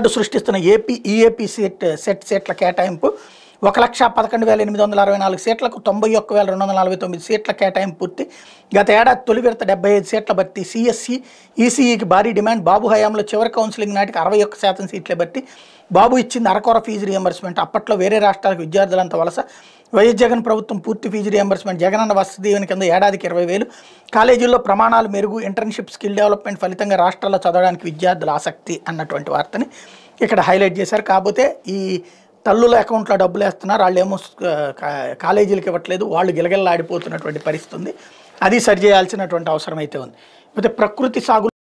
record సృష్టిస్తున్న AP EAP CET CET సీట్ల కేటాయింపు ఒక లక్ష పదకొండు వేల ఎనిమిది వందల అరవై నాలుగు సీట్లకు తొంభై ఒక్క వేల రెండు వందల నలభై తొమ్మిది సీట్ల కేటాయింపు పూర్తి గత ఏడాది తొలి విడత డెబ్బై ఐదు సీట్ల భర్తీ సిఎస్సి ఈసీఈకి భారీ డిమాండ్ బాబు హయాంలో చివరి కౌన్సిలింగ్ నాటికి అరవై ఒక్క శాతం సీట్లే భర్తీ బాబు ఇచ్చింది అరకొర ఫీజు రియంబర్స్మెంట్ అప్పట్లో వేరే రాష్ట్రాలకు విద్యార్థులంతా వలస వైఎస్ జగన్ ప్రభుత్వం పూర్తి ఫీజు రియంబర్స్మెంట్ జగనన్న వసతి దీవెన కింద ఏడాదికి ఇరవై వేలు కాలేజీల్లో ప్రమాణాలు మెరుగు ఇంటర్న్షిప్ స్కిల్ డెవలప్మెంట్ ఫలితంగా రాష్ట్రాల్లో చదవడానికి విద్యార్థుల ఆసక్తి అన్నటువంటి వార్తని ఇక్కడ హైలైట్ చేశారు కాకపోతే ఈ తల్లుల అకౌంట్లో డబ్బులు వేస్తున్నారు వాళ్ళు ఏమో కాలేజీలకు ఇవ్వట్లేదు వాళ్ళు గిలగిల్లాడిపోతున్నటువంటి పరిస్థితి ఉంది అది సరిచేయాల్సినటువంటి అవసరం అయితే ఉంది అయితే ప్రకృతి సాగు